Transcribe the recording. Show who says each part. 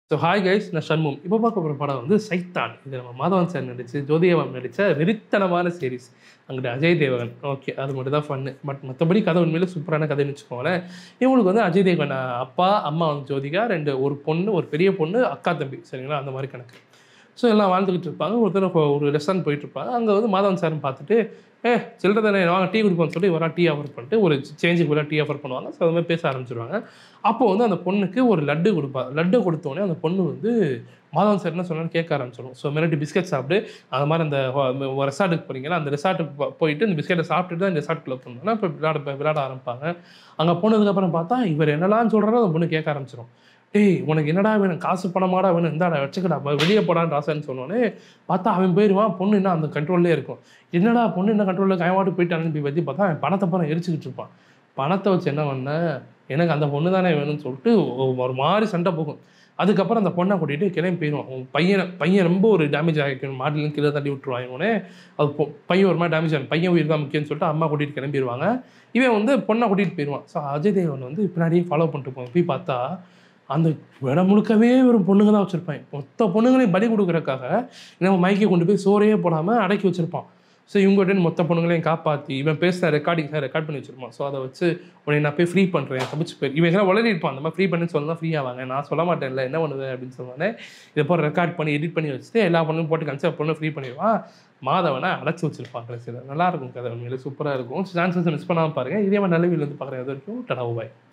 Speaker 1: so hi guys நான் ஷண்மும் இப்போ பார்க்க போகிற படம் வந்து சைத்தான் இது நம்ம மாதவன் சார் நடிச்சு ஜோதியவம் நடித்த வெறித்தனமான சீரிஸ் அங்கிட்ட அஜய் தேவகன் ஓகே அது மட்டும் தான் ஃபன்னு பட் மற்றபடி கதை உண்மையிலே சூப்பரான கதைன்னு வச்சுக்கோங்களேன் இவங்களுக்கு வந்து அஜய் தேவகன் அஹ், அப்பா அம்மா வந்து ஜோதிகா ரெண்டு ஒரு பொண்ணு ஒரு பெரிய பொண்ணு அக்கா தம்பி சரிங்களா அந்த மாதிரி கணக்கு ஸோ எல்லாம் வாழ்ந்துக்கிட்டு இருப்பாங்க ஒருத்தர் இப்போ ஒரு ரெஸ்டாரண்ட் போயிட்டு இருப்பாங்க அங்கே வந்து மாதவன் சார் பார்த்துட்டு ஏ சில்லற தானே வாங்க டீ குடிப்போம்னு சொல்லி வரா டீ ஆஃபர் பண்ணிட்டு ஒரு சேஞ்சுக்கு பதிலாக டீ ஆஃபர் பண்ணுவாங்க ஸோ அது மாதிரி பேச ஆரம்பிச்சிருவாங்க அப்போ வந்து அந்த பொண்ணுக்கு ஒரு லட்டு கொடுப்பா லட்டு கொடுத்தோடனே அந்த பொண்ணு வந்து மாதவன் சார் என்ன சொன்னாலும் கேட்க ஆரம்பிச்சிடும் ஸோ மிரட்டி பிஸ்கட் சாப்பிட்டு அது மாதிரி அந்த ரெசார்ட்டுக்கு போறீங்களா அந்த ரெசார்ட்டுக்கு போயிட்டு இந்த பிஸ்கெட்டை சாப்பிட்டுட்டு தான் இந்த ரெசார்ட்டுக்குள்ளே போனோம்னா இப்போ விளையாட விளையாட ஆரம்பிப்பாங்க அங்கே போனதுக்கப்புறம் பார்த்தா இவர் என்னெல்லாம் சொல்கிறாரோ அந்த பொண்ணு கேட்க ஆரம்பிச்சிடும் டேய் உனக்கு என்னடா வேணும் காசு பணமாடா வேணும் இந்தாடா வச்சுக்கடா ப- வெளியே போடான்னு ஆசைன்னு சொன்னோன்னே பார்த்தா அவன் போயிடுவான் பொண்ணு இன்னும் அந்த கண்ட்ரோல்லே இருக்கும் என்னடா பொண்ணு என்ன கண்ட்ரோலில் கைவாட்டு போயிட்டு அனுப்பி வச்சு பார்த்தா அவன் பணத்தை பணம் எரிச்சுக்கிட்டு இருப்பான் பணத்தை வச்சு என்ன பண்ண எனக்கு அந்த பொண்ணு தானே வேணும்னு சொல்லிட்டு ஒ- ஒரு மாதிரி சண்டை போகும் அதுக்கப்புறம் அந்த பொண்ணை கூட்டிகிட்டு கிளம்பி போயிடுவான் உன் பையனை பையன் ரொம்ப ஒரு டேமேஜ் ஆகிக்கணும் மாட்டிலும் கீழே தள்ளி விட்டுருவாங்க உடனே அது பொ- பையன் ஒரு மாதிரி டேமேஜ் ஆகும் பையன் உயிர் தான் முக்கியம்னு சொல்லிட்டு அம்மா கூட்டிகிட்டு கிளம்பிடுவாங்க இவன் வந்து பொண்ணை கூட்டிகிட்டு போயிடுவான் ஸோ அஜய் தேவன் வந்து பின்னாடியே ஃபாலோ பண்ணிட்டு போவான் போய் பார்த்தா அந்த இடம் முழுக்கவே ஒரு பொண்ணுங்க தான் வச்சுருப்பான் மொத்த பொண்ணுங்களையும் பலி கொடுக்குறக்காக நம்ம மைக்கை கொண்டு போய் சோறையே போடாமல் அடக்கி வச்சுருப்பான் ஸோ இவங்ககிட்ட மொத்த பொண்ணுங்களையும் காப்பாற்றி இவன் பேசுகிற ரெக்கார்டிங் ரெக்கார்ட் பண்ணி வச்சிருப்பான் ஸோ அதை வச்சு உன்னை நான் போய் ஃப்ரீ பண்ணுறேன் தப்பிச்சு போய் இவன் எல்லாம் உளறி இருப்பான் அந்த மாதிரி ஃப்ரீ பண்ணி சொல்லலாம் ஃப்ரீ ஆவாங்க நான் சொல்ல மாட்டேன்ல என்ன பண்ணுவேன் அப்படின்னு சொன்னோன்னே இதை போய் ரெக்கார்ட் பண்ணி எடிட் பண்ணி வச்சுட்டு எல்லா பொண்ணும் போட்டு கன்செப்ட் பண்ணி ஃப்ரீ பண்ணிடுவான் மாதவனை அடைச்சி வச்சிருப்பான் கடைசியில் நல்லா இருக்கும் கதை உண்மையிலே சூப்பராக இருக்கும் சான்சஸ் மிஸ் பண்ணாமல் பாருங்கள் இதே மாதிரி நல்ல வீட்டில் வந்து பார்க்குறேன் இது வரைக்கும் டடா பாய்